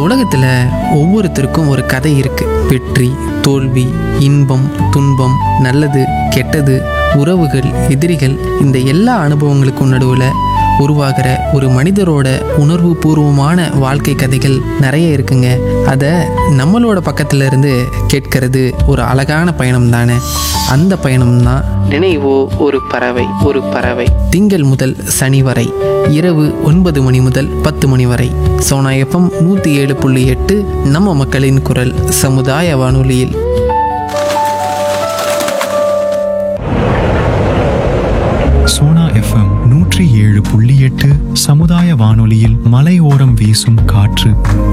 உலகத்தில் ஒவ்வொருத்தருக்கும் ஒரு கதை இருக்கு வெற்றி தோல்வி இன்பம் துன்பம் நல்லது கெட்டது உறவுகள் எதிரிகள் இந்த எல்லா அனுபவங்களுக்கும் நடுவில் உருவாகிற ஒரு மனிதரோட உணர்வு பூர்வமான வாழ்க்கை கதைகள் நிறைய இருக்குங்க அதை நம்மளோட பக்கத்துல இருந்து கேட்கறது ஒரு அழகான பயணம் தானே அந்த பயணம் தான் நினைவோ ஒரு பறவை ஒரு பறவை திங்கள் முதல் சனி வரை இரவு ஒன்பது மணி முதல் பத்து மணி வரை சோனா எஃப்எம் நூற்றி ஏழு புள்ளி எட்டு நம்ம மக்களின் குரல் சமுதாய வானொலியில் சோனா எஃப்எம் நூற்றி ஏழு புள்ளி எட்டு சமுதாய வானொலியில் மலையோரம் வீசும் காற்று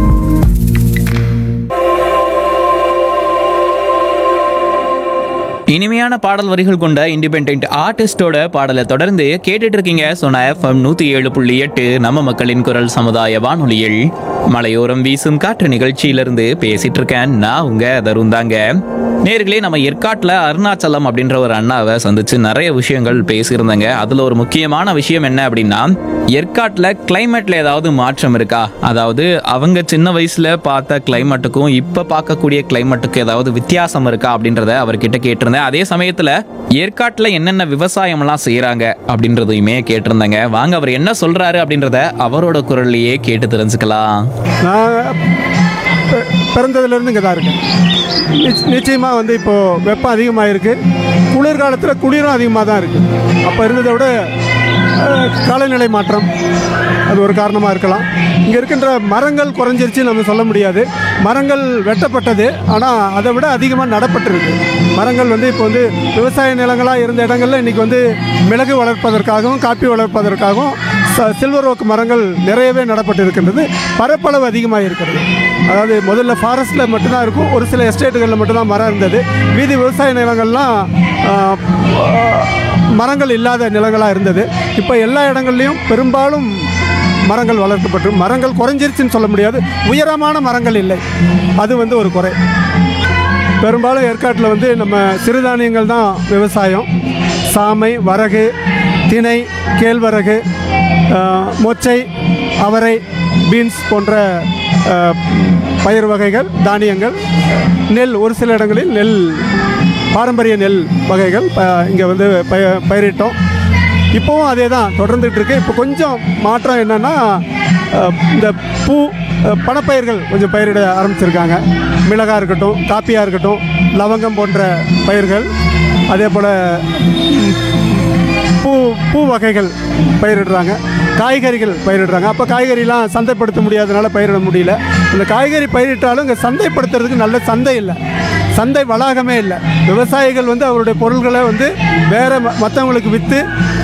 இனிமையான பாடல் வரிகள் கொண்ட இண்டிபெண்ட் ஆர்டிஸ்டோட பாடலை தொடர்ந்து கேட்டுட்டு இருக்கீங்க சொன்ன எஃப்எம் நூத்தி ஏழு புள்ளி எட்டு நம்ம மக்களின் குரல் சமுதாய வானொலியில் மலையோரம் வீசும் காற்று நிகழ்ச்சியிலிருந்து பேசிட்டு இருக்கேன் நான் உங்க தருண் தாங்க நேர்களே நம்ம ஏற்காட்டில் அருணாச்சலம் அப்படின்ற ஒரு அண்ணாவை சந்திச்சு நிறைய விஷயங்கள் பேசியிருந்தாங்க அதுல ஒரு முக்கியமான விஷயம் என்ன அப்படின்னா ஏற்காட்டில் கிளைமேட்ல ஏதாவது மாற்றம் இருக்கா அதாவது அவங்க சின்ன வயசுல பார்த்த கிளைமேட்டுக்கும் இப்ப பார்க்கக்கூடிய கிளைமேட்டுக்கு ஏதாவது வித்தியாசம் இருக்கா அப்படின்றத அவர்கிட்ட கேட்டிருந்தேன் அதே சமயத்துல ஏற்காட்டுல என்னென்ன விவசாயம்லாம் செய்யறாங்க அப்படின்றதையுமே கேட்டிருந்தாங்க வாங்க அவர் என்ன சொல்றாரு அப்படின்றத அவரோட குரல்லையே கேட்டு தெரிஞ்சுக்கலாம் நான் பி- பிறந்ததுலேருந்து இங்கே தான் இருக்கேன் நிச்ச- நிச்சயமா வந்து இப்போது வெப்பம் அதிகமாக இருக்குது குளிர்காலத்தில் குளிரும் அதிகமாக தான் இருக்குது அப்போ இருந்ததை விட அஹ், காலநிலை மாற்றம் அது ஒரு காரணமாக இருக்கலாம் இங்கே இருக்கின்ற மரங்கள் குறைஞ்சிருச்சு நம்ம சொல்ல முடியாது மரங்கள் வெட்டப்பட்டது ஆனால் அதை விட அதிகமாக நடப்பட்டிருக்கு மரங்கள் வந்து இப்போ வந்து விவசாய நிலங்களாக இருந்த இடங்கள்ல இன்றைக்கி வந்து மிளகு வளர்ப்பதற்காகவும் காப்பி வளர்ப்பதற்காகவும் ச- சில்வர் ஓக் மரங்கள் நிறையவே நடப்பட்டு இருக்கின்றது பரப்பளவு அதிகமாக இருக்கிறது அதாவது முதல்ல ஃபாரஸ்ட்டில் மட்டும்தான் இருக்கும் ஒரு சில எஸ்டேட்டுகளில் மட்டும்தான் மரம் இருந்தது மீதி விவசாய நிலங்கள்லாம் ஆ, ஆ, மரங்கள் இல்லாத நிலங்களாக இருந்தது இப்போ எல்லா இடங்கள்லையும் பெரும்பாலும் மரங்கள் வளர்க்கப்பட்டு மரங்கள் குறைஞ்சிருச்சுன்னு சொல்ல முடியாது உயரமான மரங்கள் இல்லை அது வந்து ஒரு குறை பெரும்பாலும் ஏற்காட்டில் வந்து நம்ம சிறுதானியங்கள் தான் விவசாயம் சாமை வரகு திணை கேழ்வரகு ஆஹ், மொச்சை அவரை பீன்ஸ் போன்ற ஆஹ், பயிர் வகைகள் தானியங்கள் நெல் ஒரு சில இடங்களில் நெல் பாரம்பரிய நெல் வகைகள் இங்கே வந்து பய பயிரிட்டோம் இப்போவும் அதே தான் தொடர்ந்துட்டு இருக்கு இப்போ கொஞ்சம் மாற்றம் என்னன்னா அஹ், இந்த பூ அஹ், பணப்பயிர்கள் கொஞ்சம் பயிரிட ஆரம்பிச்சிருக்காங்க மிளகாய் இருக்கட்டும் காப்பியாக இருக்கட்டும் லவங்கம் போன்ற பயிர்கள் அதே போல் பூ பூ வகைகள் பயிரிடுறாங்க காய்கறிகள் பயிரிடுறாங்க அப்போ காய்கறிலாம் சந்தைப்படுத்த முடியாதனால பயிரிட முடியல இந்த காய்கறி பயிரிட்டாலும் இங்கே சந்தைப்படுத்துறதுக்கு நல்ல சந்தை இல்லை சந்தை வளாகமே இல்லை விவசாயிகள் வந்து அவருடைய பொருள்களை வந்து வேற மற்றவங்களுக்கு விற்று